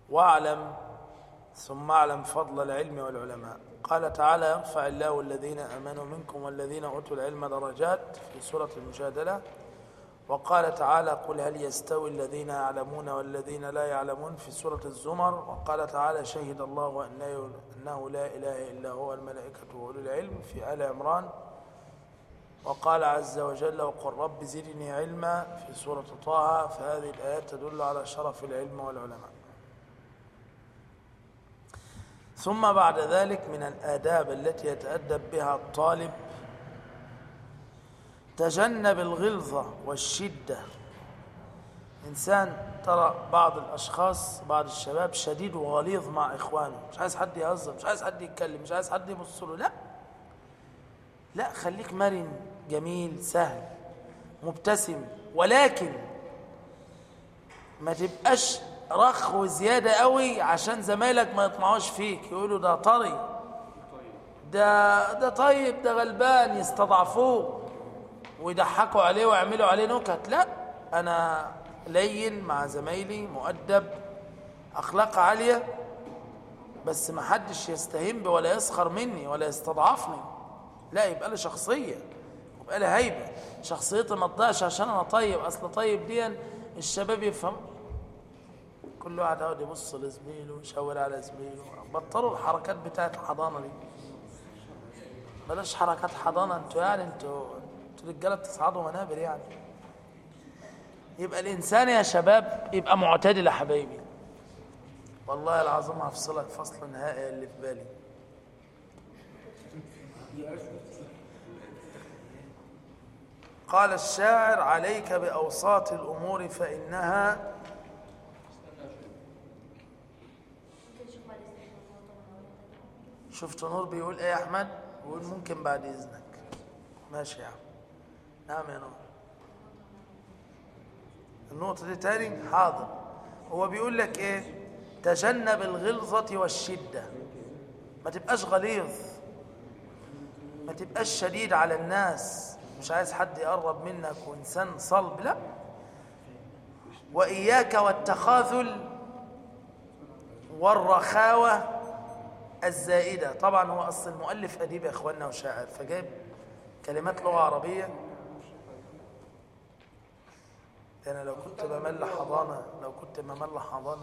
واعلم ثم اعلم فضل العلم والعلماء قال تعالى يرفع الله الذين امنوا منكم والذين اوتوا العلم درجات في سوره المجادله وقال تعالى قل هل يستوي الذين يعلمون والذين لا يعلمون في سورة الزمر وقال تعالى شهد الله أنه لا إله إلا هو الملائكة وأولو العلم في آل عمران وقال عز وجل وقل رب زدني علما في سورة طه فهذه الآيات تدل على شرف العلم والعلماء ثم بعد ذلك من الآداب التي يتأدب بها الطالب تجنب الغلظة والشدة إنسان ترى بعض الأشخاص بعض الشباب شديد وغليظ مع إخوانه مش عايز حد يهزر مش عايز حد يتكلم مش عايز حد يبص له لا لا خليك مرن جميل سهل مبتسم ولكن ما تبقاش رخو زيادة قوي عشان زمايلك ما يطمعوش فيك يقولوا ده طري ده ده طيب ده غلبان يستضعفوه ويضحكوا عليه ويعملوا عليه نكت لا انا لين مع زمايلي مؤدب اخلاق عاليه بس ما حدش يستهين بي ولا يسخر مني ولا يستضعفني لا يبقى لي شخصيه يبقى لي هيبه شخصيتي ما تضيعش عشان انا طيب اصل طيب دي الشباب يفهم كل واحد يقعد يبص لزميله ويشاور على زميله بطلوا الحركات بتاعت الحضانه دي بلاش حركات حضانه انتوا يعني انتوا انتوا رجاله بتصعدوا منابر يعني يبقى الانسان يا شباب يبقى معتدل يا حبايبي والله العظيم هفصلك فصل نهائي اللي في بالي قال الشاعر عليك بأوساط الأمور فإنها شفت نور بيقول ايه يا احمد بيقول ممكن بعد اذنك ماشي يا عم نعم يا نور النقطة دي تاني حاضر هو بيقول لك ايه تجنب الغلظة والشدة ما تبقاش غليظ ما تبقاش شديد على الناس مش عايز حد يقرب منك وانسان صلب لا وإياك والتخاذل والرخاوة الزائدة طبعا هو أصل المؤلف أديب يا إخواننا وشاعر فجايب كلمات لغة عربية أنا لو كنت بمل حضانة لو كنت بمل حضانة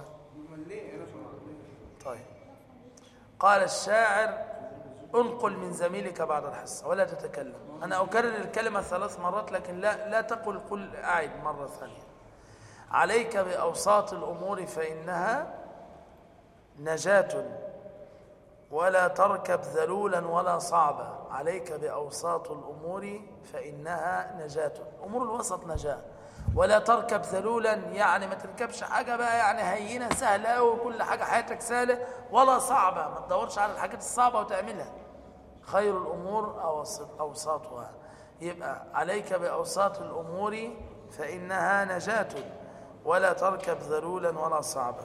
طيب قال الشاعر انقل من زميلك بعد الحصة ولا تتكلم أنا أكرر الكلمة ثلاث مرات لكن لا, لا تقل قل أعد مرة ثانية عليك بأوساط الأمور فإنها نجاة ولا تركب ذلولا ولا صعبا عليك بأوساط الأمور فإنها نجاة أمور الوسط نجاة ولا تركب ذلولا يعني ما تركبش حاجة بقى يعني هينة سهلة وكل حاجة حياتك سهلة ولا صعبة ما تدورش على الحاجات الصعبة وتعملها خير الأمور أوساطها يبقى عليك بأوساط الأمور فإنها نجاة ولا تركب ذلولا ولا صعبا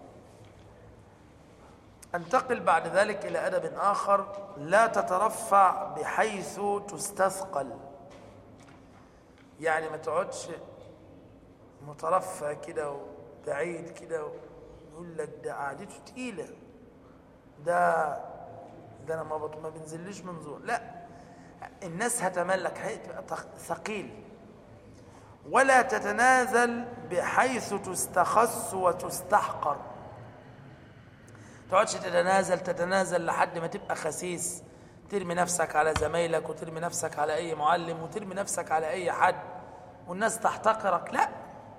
انتقل بعد ذلك إلى أدب آخر لا تترفع بحيث تستثقل يعني ما تقعدش مترفع كده وبعيد كده يقول لك ده قعدته تقيلة ده ده أنا ما بط... ما بنزلش من زور لا الناس هتملك هتبقى ثقيل ولا تتنازل بحيث تستخص وتستحقر تقعدش تتنازل تتنازل لحد ما تبقى خسيس ترمي نفسك على زمايلك وترمي نفسك على اي معلم وترمي نفسك على اي حد والناس تحتقرك لا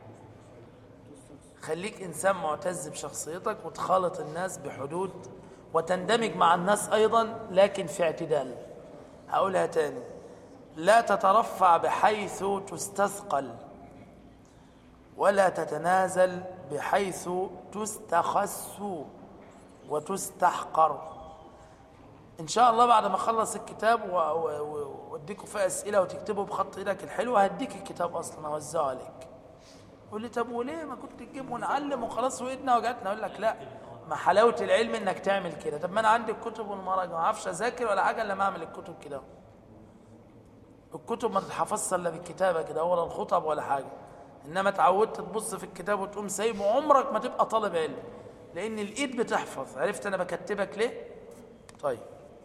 خليك انسان معتز بشخصيتك وتخالط الناس بحدود وتندمج مع الناس ايضا لكن في اعتدال هقولها تاني لا تترفع بحيث تستثقل ولا تتنازل بحيث تستخس وتستحقر ان شاء الله بعد ما اخلص الكتاب واديكم فيه اسئله وتكتبوا بخط ايدك الحلو هديك الكتاب اصلا اوزعه عليك قول لي طب وليه ما كنت تجيب ونعلم وخلاص وايدنا وجعتنا اقول لك لا ما حلاوه العلم انك تعمل كده طب ما انا عندي الكتب والمراجع ما اعرفش اذاكر ولا حاجه الا ما اعمل الكتب كده الكتب ما تتحفظش الا بالكتابه كده ولا الخطب ولا حاجه انما اتعودت تبص في الكتاب وتقوم سايبه عمرك ما تبقى طالب علم لان الايد بتحفظ عرفت انا بكتبك ليه طيب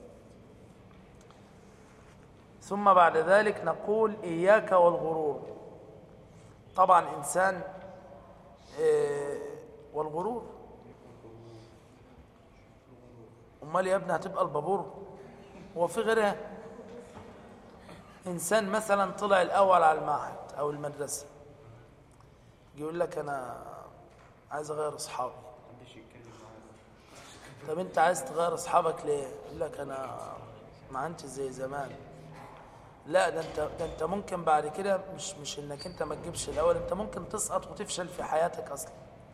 ثم بعد ذلك نقول اياك والغرور طبعا انسان إيه والغرور امال يا ابني هتبقى البابور هو في غيرها انسان مثلا طلع الاول على المعهد او المدرسه يقول لك انا عايز اغير اصحابي طب انت عايز تغير اصحابك ليه يقول لك انا ما انت زي زمان لا ده انت ده انت ممكن بعد كده مش مش انك انت ما تجيبش الاول انت ممكن تسقط وتفشل في حياتك اصلا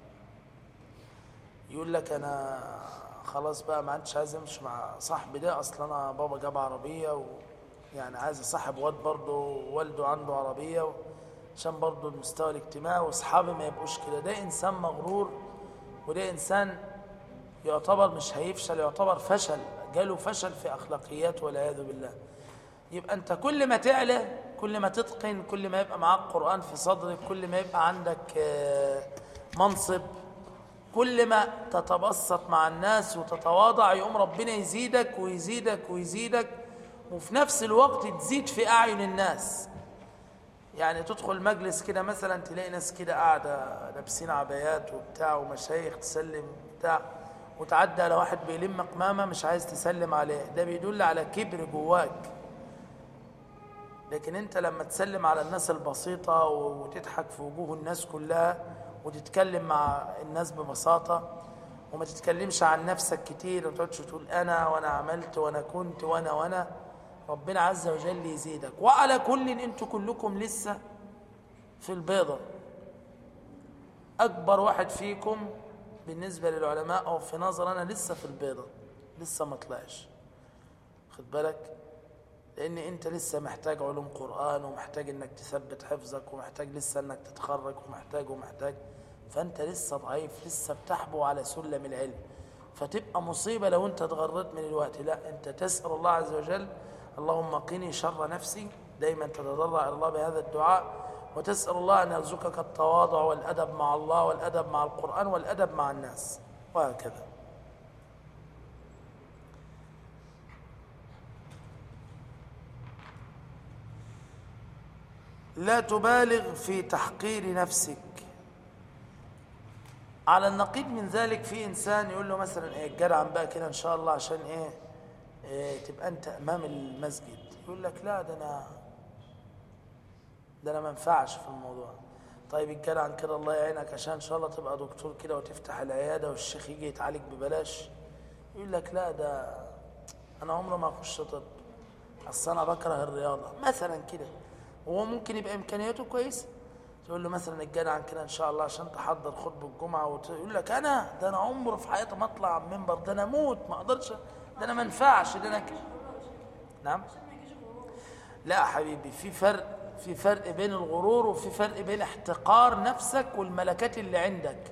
يقول لك انا خلاص بقى ما عادش عايز امشي مع صاحبي ده اصلا انا بابا جاب عربيه و يعني عايز اصاحب واد برضه والده عنده عربيه عشان برضه المستوى الاجتماعي واصحابي ما يبقوش كده ده انسان مغرور وده انسان يعتبر مش هيفشل يعتبر فشل جاله فشل في اخلاقياته والعياذ بالله يبقى انت كل ما تعلى كل ما تتقن كل ما يبقى معاك قران في صدرك كل ما يبقى عندك منصب كل ما تتبسط مع الناس وتتواضع يقوم ربنا يزيدك ويزيدك ويزيدك وفي نفس الوقت تزيد في أعين الناس يعني تدخل مجلس كده مثلا تلاقي ناس كده قاعدة لابسين عبايات وبتاع ومشايخ تسلم بتاع وتعدى على واحد بيلم قمامة مش عايز تسلم عليه ده بيدل على كبر جواك لكن انت لما تسلم على الناس البسيطة وتضحك في وجوه الناس كلها وتتكلم مع الناس ببساطة وما تتكلمش عن نفسك كتير وتقعدش تقول أنا وأنا عملت وأنا كنت وأنا وأنا ربنا عز وجل يزيدك وعلى كل انتوا كلكم لسه في البيضة أكبر واحد فيكم بالنسبة للعلماء أو في نظر أنا لسه في البيضة لسه ما طلعش خد بالك لأن أنت لسه محتاج علوم قرآن ومحتاج أنك تثبت حفظك ومحتاج لسه أنك تتخرج ومحتاج ومحتاج فأنت لسه ضعيف لسه بتحبو على سلم العلم فتبقى مصيبة لو أنت اتغرت من الوقت لا أنت تسأل الله عز وجل اللهم قني شر نفسي دايما تتضرع إلى الله بهذا الدعاء وتسأل الله أن يرزقك التواضع والأدب مع الله والأدب مع القرآن والأدب مع الناس وهكذا لا تبالغ في تحقير نفسك على النقيض من ذلك في انسان يقول له مثلا ايه الجدع بقى كده ان شاء الله عشان ايه, إيه تبقى انت امام المسجد يقول لك لا ده انا ده انا ما ينفعش في الموضوع طيب الجدع كده الله يعينك عشان ان شاء الله تبقى دكتور كده وتفتح العياده والشيخ يجي يتعالج ببلاش يقول لك لا ده انا عمري ما اخش طب اصل انا بكره الرياضه مثلا كده هو ممكن يبقى امكانياته كويسه تقول له مثلا الجدع كده ان شاء الله عشان تحضر خطبه الجمعه ويقول لك انا ده انا عمري في حياتي ما اطلع على المنبر ده انا اموت ما اقدرش ده انا ما ينفعش ده انا كده نعم لا حبيبي في فرق في فرق بين الغرور وفي فرق بين احتقار نفسك والملكات اللي عندك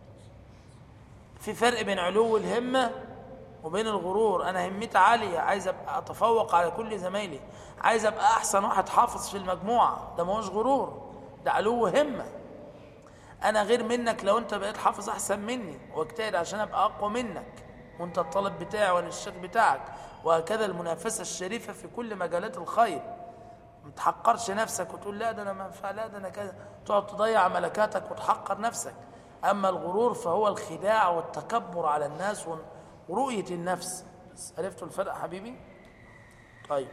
في فرق بين علو الهمه وبين الغرور انا همتي عاليه عايز ابقى اتفوق على كل زمايلي عايز ابقى احسن واحد حافظ في المجموعه ده ما هوش غرور ده علو همه انا غير منك لو انت بقيت حافظ احسن مني واجتهد عشان ابقى اقوى منك وانت الطالب بتاعي وانا الشيخ بتاعك وهكذا المنافسه الشريفه في كل مجالات الخير ما تحقرش نفسك وتقول لا ده انا ما ينفع لا ده انا كذا تقعد تضيع ملكاتك وتحقر نفسك اما الغرور فهو الخداع والتكبر على الناس ورؤيه النفس عرفتوا الفرق حبيبي طيب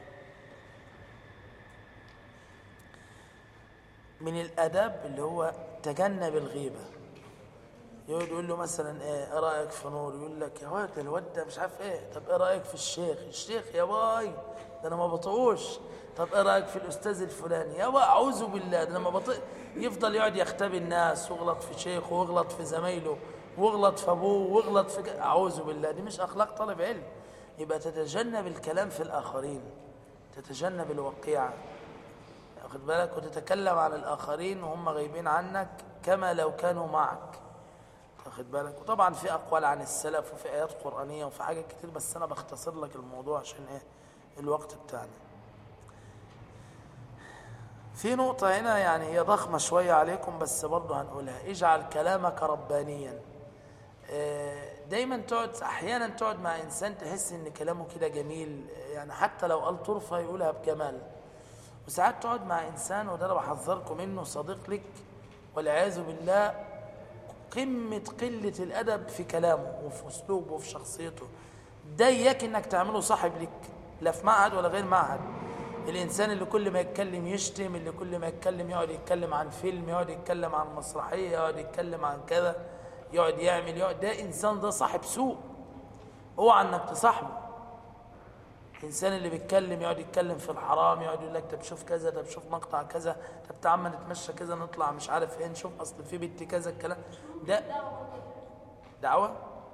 من الاداب اللي هو تجنب الغيبه يقعد يقول له مثلا ايه ايه رايك في نور يقول لك يا واد الواد ده مش عارف ايه طب ايه رايك في الشيخ الشيخ يا باي ده انا ما بطقوش طب ايه رايك في الاستاذ الفلاني يا باي اعوذ بالله ده انا ما بطق يفضل يقعد يختبي الناس ويغلط في شيخه ويغلط في زمايله ويغلط في ابوه ويغلط في اعوذ بالله دي مش اخلاق طالب علم يبقى تتجنب الكلام في الاخرين تتجنب الوقيعه واخد بالك وتتكلم عن الآخرين وهم غايبين عنك كما لو كانوا معك واخد بالك وطبعا في أقوال عن السلف وفي آيات قرآنية وفي حاجات كتير بس أنا بختصر لك الموضوع عشان إيه الوقت بتاعنا في نقطة هنا يعني هي ضخمة شوية عليكم بس برضه هنقولها اجعل كلامك ربانيا إيه دايما تقعد احيانا تقعد مع انسان تحس ان كلامه كده جميل يعني حتى لو قال طرفه يقولها بجمال وساعات تقعد مع انسان وده انا بحذركم منه صديق لك والعياذ بالله قمه قله الادب في كلامه وفي اسلوبه وفي شخصيته ده اياك انك تعمله صاحب لك لا في معهد ولا غير معهد الانسان اللي كل ما يتكلم يشتم اللي كل ما يتكلم يقعد يتكلم عن فيلم يقعد يتكلم عن مسرحيه يقعد يتكلم عن كذا يقعد يعمل يقعد ده انسان ده صاحب سوء اوعى انك تصاحبه الانسان اللي بيتكلم يقعد يتكلم في الحرام يقعد يقول لك طب شوف كذا طب شوف مقطع كذا طب تعال ما نتمشى كذا نطلع مش عارف ايه نشوف اصل في بنت كذا الكلام ده دعوه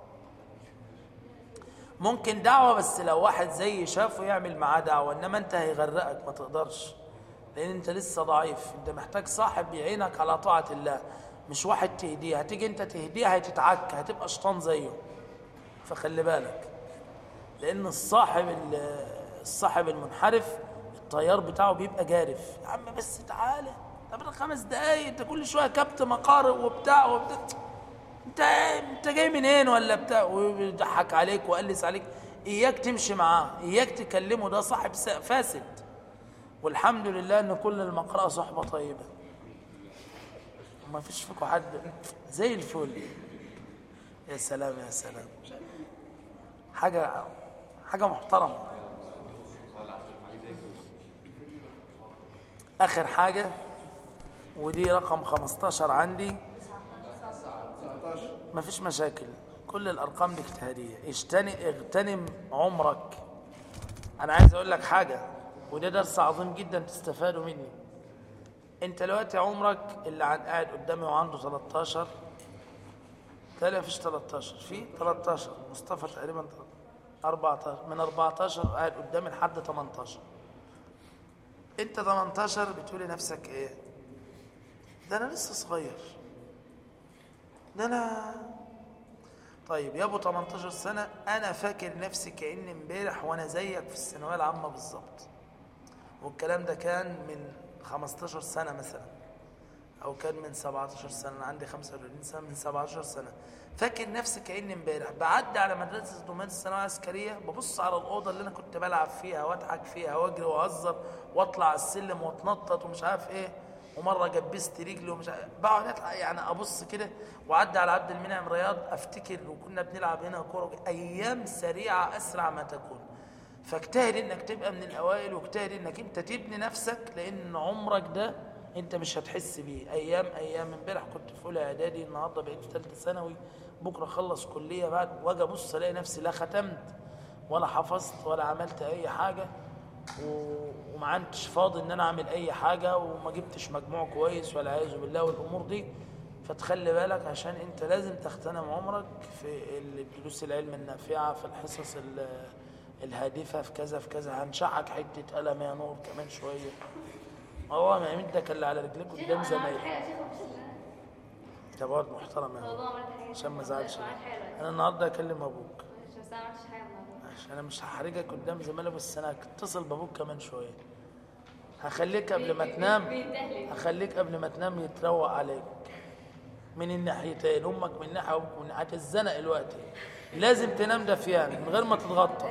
ممكن دعوه بس لو واحد زي شافه يعمل معاه دعوه انما انت هيغرقك ما تقدرش لان انت لسه ضعيف انت محتاج صاحب يعينك على طاعه الله مش واحد تهديه هتيجي انت تهديه هتتعك هتبقى شيطان زيه فخلي بالك لان الصاحب ال- الصاحب المنحرف الطيار بتاعه بيبقى جارف يا عم بس تعالى طب أنا خمس دقايق انت كل شويه كبت مقارئ وبتاع وبتاع انت انت جاي منين ولا بتاع ويضحك عليك وقلس عليك اياك تمشي معاه اياك تكلمه ده صاحب س- فاسد والحمد لله ان كل المقرأة صحبة طيبة ما فيش فيكم حد زي الفل يا سلام يا سلام حاجة حاجة محترمة آخر حاجة ودي رقم 15 عندي ما فيش مشاكل كل الأرقام دي اجتهادية اجتني اغتنم عمرك أنا عايز أقول لك حاجة وده درس عظيم جدا تستفادوا مني أنت دلوقتي عمرك اللي عن قاعد قدامي وعنده 13 تالي مفيش 13 في 13 مصطفى تقريبا 14 من 14 قاعد قدامي لحد 18 انت 18 بتقول لنفسك ايه ده انا لسه صغير ده انا طيب يا ابو 18 سنه انا فاكر نفسي كاني امبارح وانا زيك في الثانويه العامه بالظبط والكلام ده كان من 15 سنه مثلا او كان من 17 سنه انا عندي 35 سنه من 17 سنه فاكر نفسي كاني امبارح بعدي على مدرسه دومات الثانويه العسكريه ببص على الاوضه اللي انا كنت بلعب فيها واضحك فيها واجري واهزر واطلع على السلم واتنطط ومش عارف ايه ومره جبست رجلي ومش عارف بقعد أطلع يعني ابص كده واعدي على عبد المنعم رياض افتكر وكنا بنلعب هنا كوره ايام سريعه اسرع ما تكون فاجتهد انك تبقى من الاوائل واجتهد انك انت تبني نفسك لان عمرك ده انت مش هتحس بيه ايام ايام امبارح كنت في اولى اعدادي النهارده بقيت في ثالثه ثانوي بكره اخلص كليه بعد واجي ابص الاقي نفسي لا ختمت ولا حفظت ولا عملت اي حاجه و- وما عندش فاضي ان انا اعمل اي حاجه وما جبتش مجموع كويس والعياذ بالله والامور دي فتخلي بالك عشان انت لازم تغتنم عمرك في الدروس العلم النافعه في الحصص ال- الهادفه في كذا في كذا هنشحك حته قلم يا نور كمان شويه هو ما يمدك الا على رجليك قدام زمايلك انت برضه محترم يا نور عشان ما ازعلش انا النهارده اكلم ابوك عشان انا مش هحرجك قدام زمايلك بس انا هتصل بابوك كمان شويه هخليك قبل ما تنام هخليك قبل ما تنام يتروق عليك من الناحيتين امك من ناحيه وابوك من ناحيه الزنق الوقت لازم تنام دفيان من غير ما تتغطى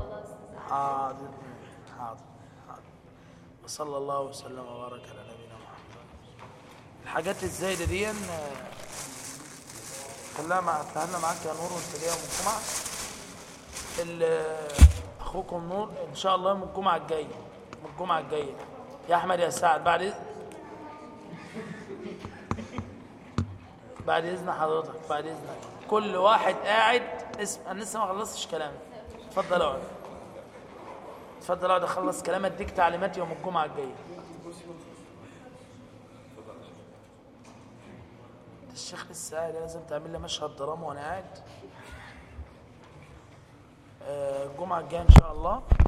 حاضر حاضر حاضر وصلى الله وسلم وبارك على نبينا محمد الحاجات الزايده دي آه، خليها مع خليها معاك يا نور وانت جاي يوم الجمعه ال- اخوكم نور ان شاء الله يوم الجمعه الجايه يوم الجمعه الجايه يا احمد يا سعد بعد إذن بعد اذن حضرتك بعد اذنك كل واحد قاعد اسم انا لسه ما خلصتش كلامي اتفضل اقعد اتفضل اقعد اخلص كلام اديك تعليمات يوم الجمعه الجايه الشيخ لسه قاعد لازم تعمل لي مشهد دراما وانا قاعد آه، الجمعه الجايه ان شاء الله